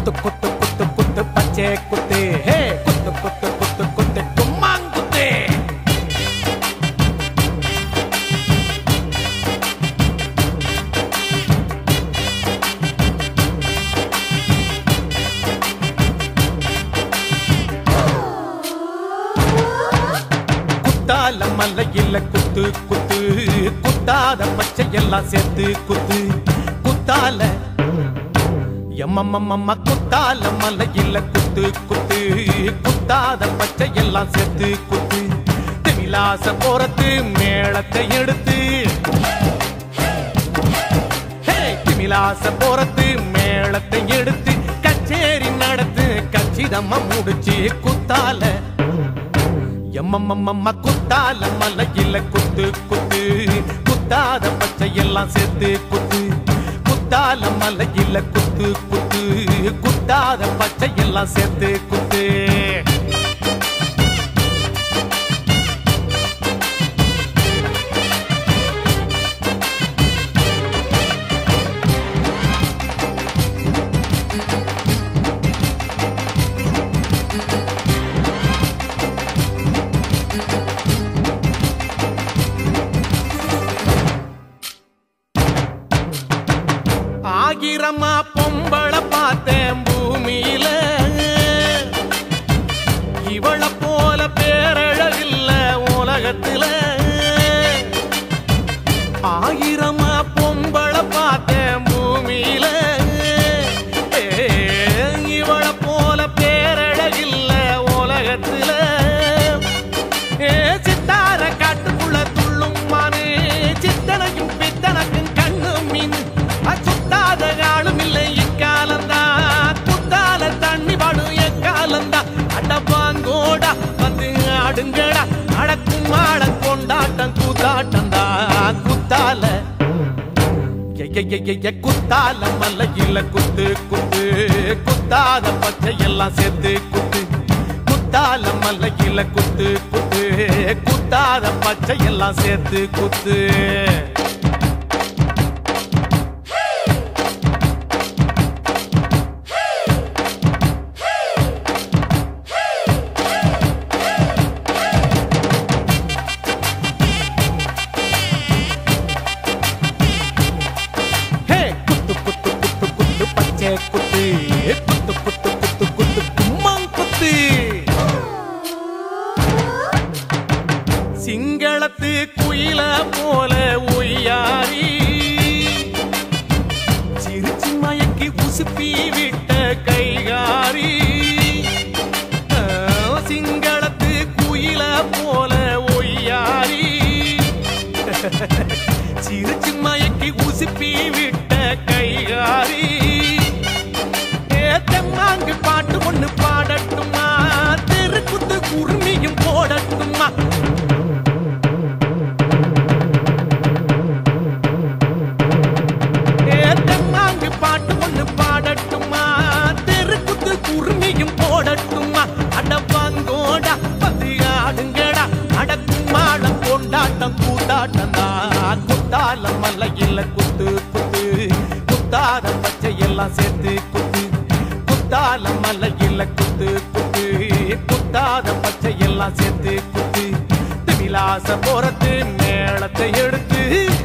குத்து குத்து குத்து குத்து பச்சை குத்து ஹே குத்து குத்து குத்து குத்து கும்மாங்குத்து குத்தால மல்லையில குத்து குத்து குத்தாத பச்சை எல்லாம் சேர்த்து குத்து குத்தால எம்மம்மம்மம்ம குத்தால மல்லையில குத்து குத்து குத்தாத பச்சை எல்லாம் சேர்த்து குத்து திமிலாச போறத்து மேளத்தை எடுத்து ஹே, திமிலாச போறத்து மேளத்தை எடுத்து கச்சேரி நடத்து கச்சிதமா முடிச்சு குத்தால எம்மம்மம்மம்ம குத்தால மலையில குத்து குத்து குத்தாத பச்சை எல்லாம் சேர்த்து குத்து குத்தால மலையில குத்து குத்து குத்தாத பச்சை எல்லாம் சேர்த்து குத்து ஆகிரமா பொம்பளை பார்த்தேன் பூமியில இவள போல பேரழகில்ல உலகத்துல ஆயிரமா பொம்பளை பார்த்தேன் பூமியில ஏ, இவள போல பேரழகில்ல உலகத்துல ஏ சித்தார காட்டுக்குள்ள துள்ளும் மானே சித்தனையும் பித்தனக்கும் கண்ணு மீன் அச்சுத்தாத காலும் இல்லை இக்காலந்தா குத்தால தண்ணி பாடும் எக்காலந்தா அடப்பாங்கோடா வந்து ஆடுங்கடா அடக்கும் ஆட கொண்டாட்டம் கூத்தாட்டந்தா குத்தால ஐயையையைய குத்தால மல்லையில குத்து குத்து குத்தாத பச்சை எல்லாம் சேர்த்து குத்து குத்தால மல்லையில குத்து குத்து குத்தாத பச்சை எல்லாம் சேர்த்து குத்து ஹே குத்து குத்து குத்து குத்து பச்சை குத்து குத்து குத்து குத்து குத்து கும்மாங் குத்து சிங்களத்து குயில போல ஒய்யாரி சிரிச்சு மயக்கி உசுப்பி விட்ட கைகாரி ஆ, சிங்களத்து குயில போல ஒய்யாரி சிரிச்சு மயக்கி உசுப்பி விட்ட கைகாரி ஏத்தம்மாங்கு பாட்டு ஒண்ணு பாடட்டுமா தெருக்குத்து குருமியும் போடட்டுமா ஏத்தம்மாங்கு பாட்டு ஒண்ணு பாடட்டுமா தெருக்குத்து குருமியும் போடட்டுமா அடவாங்கோடா பதி ஆடுங்கடா அடக்கும் மாடம் கொண்டாட்டம் கூத்தாட்டந்தா குத்தால மல்லையில குத்து குத்து குத்தாத பச்சை எல்லாம் சேர்த்து குத்து குத்தால மல்லையில குத்து குத்து குத்தாத பச்சை எல்லாம் சேர்த்து குத்து திமிலாச போறது மேளத்தை எடுத்து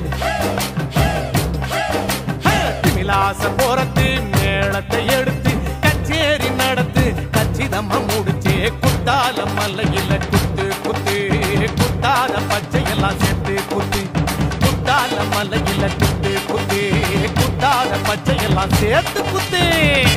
திமிலாச போறது மேளத்தை எடுத்து கச்சேரி நடத்து கச்சிதமா முடிச்சே குத்தால மல்லையில குத்து குத்து குத்தாத பச்சை எல்லாம் சேர்த்து குத்து குத்தால மல்லையில குத்து குத்து குத்தாத பச்சை எல்லாம் சேர்த்து குத்து